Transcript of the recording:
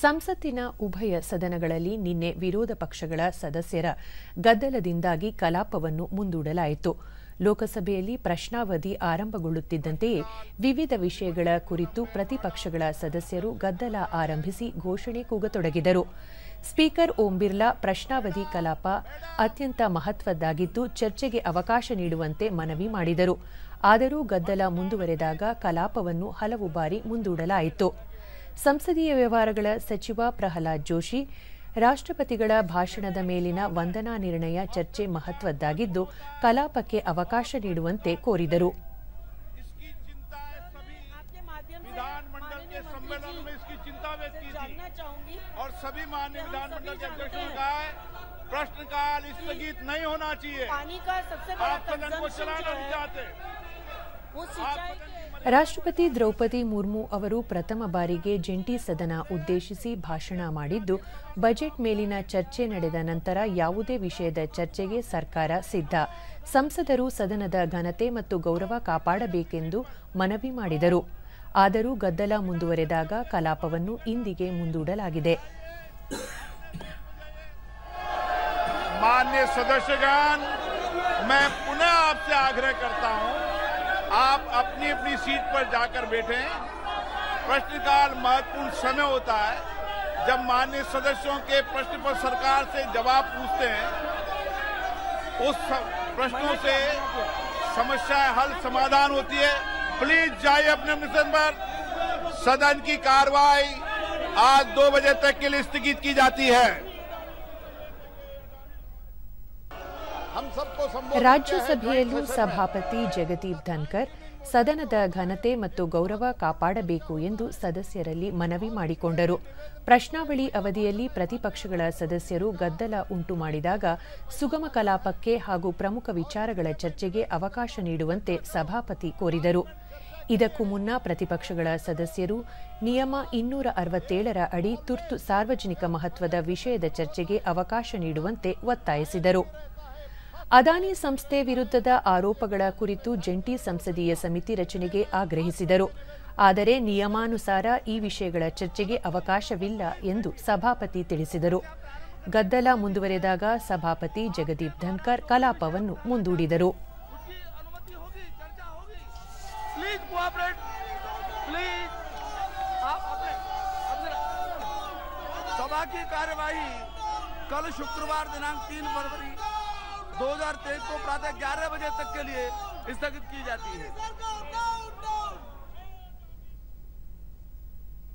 ಸಂಸತ್ತಿನ ಉಭಯ ಸದನಗಳಲ್ಲಿ ನಿನ್ನೆ ವಿರೋಧ ಪಕ್ಷಗಳ ಸದಸ್ಯರ ಗದ್ದಲದಿಂದಾಗಿ ಕಲಾಪವನ್ನು ಮುಂದೂಡಲಾಯಿತು ಲೋಕಸಭೆಯಲ್ಲಿ ಪ್ರಶ್ನಾವಧಿ ಆರಂಭಗೊಳ್ಳುತ್ತಿದ್ದಂತೆಯೇ ವಿವಿಧ ವಿಷಯಗಳ ಕುರಿತು ಪ್ರತಿಪಕ್ಷಗಳ ಸದಸ್ಯರು ಗದ್ದಲ ಆರಂಭಿಸಿ ಘೋಷಣೆ ಕೂಗತೊಡಗಿದರು ಸ್ಪೀಕರ್ ಓಂ ಬಿರ್ಲಾ ಪ್ರಶ್ನಾವಧಿ ಕಲಾಪ ಅತ್ಯಂತ ಮಹತ್ವದ್ದಾಗಿದ್ದು ಚರ್ಚೆಗೆ ಅವಕಾಶ ನೀಡುವಂತೆ ಮನವಿ ಮಾಡಿದರು ಆದರೂ ಗದ್ದಲ ಮುಂದುವರೆದಾಗ ಕಲಾಪವನ್ನು ಹಲವು ಬಾರಿ ಮುಂದೂಡಲಾಯಿತು ಸಂಸದೀಯ ವ್ಯವಹಾರಗಳ ಸಚಿವ ಪ್ರಹ್ಲಾದ್ ಜೋಶಿ ರಾಷ್ಟ್ರಪತಿಗಳ ಭಾಷಣದ ಮೇಲಿನ ವಂದನಾ ನಿರ್ಣಯ ಚರ್ಚೆ ಮಹತ್ವದ್ದಾಗಿದ್ದು ಕಲಾಪಕ್ಕೆ ಅವಕಾಶ ನೀಡುವಂತೆ ಕೋರಿದರು इसकी चिंता है सभी आपके माध्यम से विधानमंडल के माननीय सम्मेलन में मंत्री इसकी चिंता व्यक्त जी की से थी जानना चाहूंगी और सभी माननीय हम विधानमंडल सभी के अध्यक्षों ने जानते कहा है प्रश्नकाल स्थगित नहीं होना चाहिए पानी का सबसे बड़ा आप सदन को कंजम्पशन चलाना जो नहीं है चाहते वो आप सिंचाई सदन के की ರಾಷ್ಟ್ರಪತಿ ದ್ರೌಪದಿ ಮುರ್ಮು ಅವರು ಪ್ರಥಮ ಬಾರಿಗೆ ಜಂಟಿ ಸದನ ಉದ್ದೇಶಿಸಿ ಭಾಷಣ ಮಾಡಿದ್ದು ಬಜೆಟ್ ಮೇಲಿನ ಚರ್ಚೆ ನಡೆದ ನಂತರ ಯಾವುದೇ ವಿಷಯದ ಚರ್ಚೆಗೆ ಸರ್ಕಾರ ಸಿದ್ಧ ಸಂಸದರು ಸದನದ ಘನತೆ ಮತ್ತು ಗೌರವ ಕಾಪಾಡಬೇಕೆಂದು ಮನವಿ ಮಾಡಿದರು ಆದರೂ ಗದ್ದಲ ಮುಂದುವರೆದಾಗ ಕಲಾಪವನ್ನು ಇಂದಿಗೆ ಮುಂದೂಡಲಾಗಿದೆ माननीय सदस्यगण मैं पुनः आपसे आग्रह करता हूं आप अपनी अपनी सीट पर जाकर बैठें प्रश्नकाल महत्वपूर्ण समय होता है जब माननीय सदस्यों के प्रश्न पर सरकार से जवाब पूछते हैं उस स- प्रश्नों से समस्याएं हल समाधान होती है प्लीज जाइए अपने अपने स्थान पर सदन की कार्रवाई आज दो बजे तक के लिए स्थगित की जाती है हम सबको संबोधित ರಾಜ್ಯಸಭೆಯಲ್ಲೂ किया है, joint session में। ಸಭಾಪತಿ ಜಗದೀಪ್ ಧನ್ಕರ್ ಸದನದ ಘನತೆ ಮತ್ತು ಗೌರವ ಕಾಪಾಡಬೇಕು ಎಂದು ಸದಸ್ಯರಲ್ಲಿ ಮನವಿ ಮಾಡಿಕೊಂಡರು ಪ್ರಶ್ನಾವಳಿ ಅವಧಿಯಲ್ಲಿ ಪ್ರತಿಪಕ್ಷಗಳ ಸದಸ್ಯರು ಗದ್ದಲ ಉಂಟು ಮಾಡಿದಾಗ ಸುಗಮ ಕಲಾಪಕ್ಕೆ ಹಾಗೂ ಪ್ರಮುಖ ವಿಚಾರಗಳ ಚರ್ಚೆಗೆ ಅವಕಾಶ ನೀಡುವಂತೆ ಸಭಾಪತಿ ಕೋರಿದರು ಇದಕ್ಕೂ ಮುನ್ನ ಪ್ರತಿಪಕ್ಷಗಳ ಸದಸ್ಯರು ನಿಯಮ ಇನ್ನೂರ ಅರವತ್ತೇಳರ ಅಡಿ ತುರ್ತು ಸಾರ್ವಜನಿಕ ಮಹತ್ವದ ವಿಷಯದ ಚರ್ಚೆಗೆ ಅವಕಾಶ ನೀಡುವಂತೆ ಒತ್ತಾಯಿಸಿದರು ಅದಾನಿ ಸಂಸ್ಥೆ ವಿರುದ್ಧದ ಆರೋಪಗಳ ಕುರಿತು ಜಂಟಿ ಸಂಸದೀಯ ಸಮಿತಿ ರಚನೆಗೆ ಆಗ್ರಹಿಸಿದರು ಆದರೆ ನಿಯಮಾನುಸಾರ ಈ ವಿಷಯಗಳ ಚರ್ಚೆಗೆ ಅವಕಾಶವಿಲ್ಲ ಎಂದು ಸಭಾಪತಿ ತಿಳಿಸಿದರು ಗದ್ದಲ ಮುಂದುವರೆದಾಗ ಸಭಾಪತಿ ಜಗದೀಪ್ ಧನ್ಕರ್ ಕಲಾಪವನ್ನು ಮುಂದೂಡಿದರು उसकी अनुमति होगी चर्चा होगी प्लीज कोऑपरेट प्लीज आप अपने अब जरा सभा की कार्यवाही कल शुक्रवार दिनांक तीन फरवरी 2023 को प्रातः 11 बजे तक के लिए स्थगित की जाती है